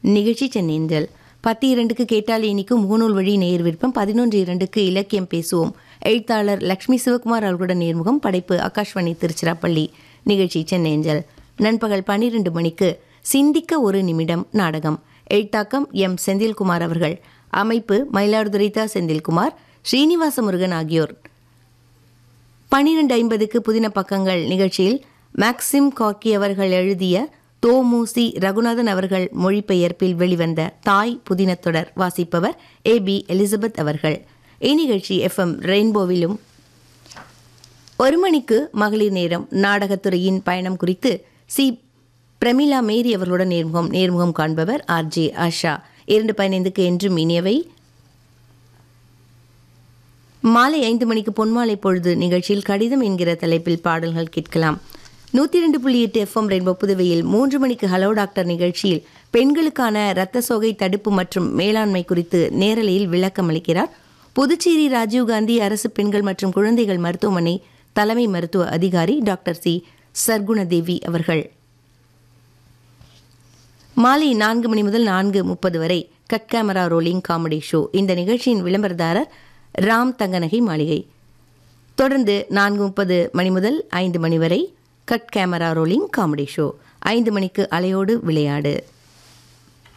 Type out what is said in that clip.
நிகழ்ச்சி சென்னேந்தல் பத்து இரண்டுக்கு கேட்டால் இனிக்கு முகநூல் வழி நேர் விருப்பம் பதினொன்று இரண்டுக்கு இலக்கியம் பேசுவோம் எழுத்தாளர் லக்ஷ்மி சிவகுமார் அவர்களுடன் நேர்முகம் படைப்பு ஆகாஷ்வாணி திருச்சிராப்பள்ளி நிகழ்ச்சி சென்னேஞ்சல் நண்பகல் பன்னிரண்டு மணிக்கு சிந்திக்க ஒரு நிமிடம் நாடகம் எழுத்தாக்கம் எம் செந்தில்குமார் அவர்கள் அமைப்பு மயிலாடுதுறை தா செந்தில்குமார் ஸ்ரீனிவாச முருகன் ஆகியோர் பன்னிரண்டு ஐம்பதுக்கு புதின பக்கங்கள் நிகழ்ச்சியில் மேக்சிம் காக்கி அவர்கள் எழுதிய தோமுசி ரகுநாதன் அவர்கள் மொழிபெயர்ப்பில் வெளிவந்த தாய் புதின தொடர் வாசிப்பவர் ஏ பி எலிசபெத் அவர்கள் இந்நிகழ்ச்சி எஃப்எம் ரெயின்போவிலும் ஒரு மணிக்கு மகளிர் நேரம் நாடகத்துறையின் பயணம் குறித்து சி பிரமிளா மேரி அவர்களுடன் நேர்முகம் நேர்முகம் காண்பவர் ஆர் ஜே ஆஷா இரண்டு பதினைந்துக்கு என்றும் இனியவை மாலை ஐந்து மணிக்கு பொன்மாலை பொழுது நிகழ்ச்சியில் கடிதம் என்கிற தலைப்பில் பாடல்கள் கேட்கலாம் நூற்றி ரெண்டு புள்ளி எட்டு எஃப்எம் ரெயின்போ புதுவையில் மூன்று மணிக்கு ஹலோ டாக்டர் நிகழ்ச்சியில் பெண்களுக்கான இரத்த சோகை தடுப்பு மற்றும் மேலாண்மை குறித்து நேரலையில் விளக்கம் அளிக்கிறார் புதுச்சேரி ராஜீவ்காந்தி அரசு பெண்கள் மற்றும் குழந்தைகள் மருத்துவமனை தலைமை மருத்துவ அதிகாரி டாக்டர் சி சர்க்குணதேவி அவர்கள் மாலை நான்கு மணி முதல் நான்கு முப்பது வரை cut camera rolling comedy show இந்த நிகழ்ச்சியின் விளம்பரதாரர் ராம் தங்கநகை மாளிகை தொடர்ந்து நான்கு முப்பது மணி முதல் ஐந்து மணி வரை cut camera rolling comedy show ஐந்து மணிக்கு அலையோடு விளையாடு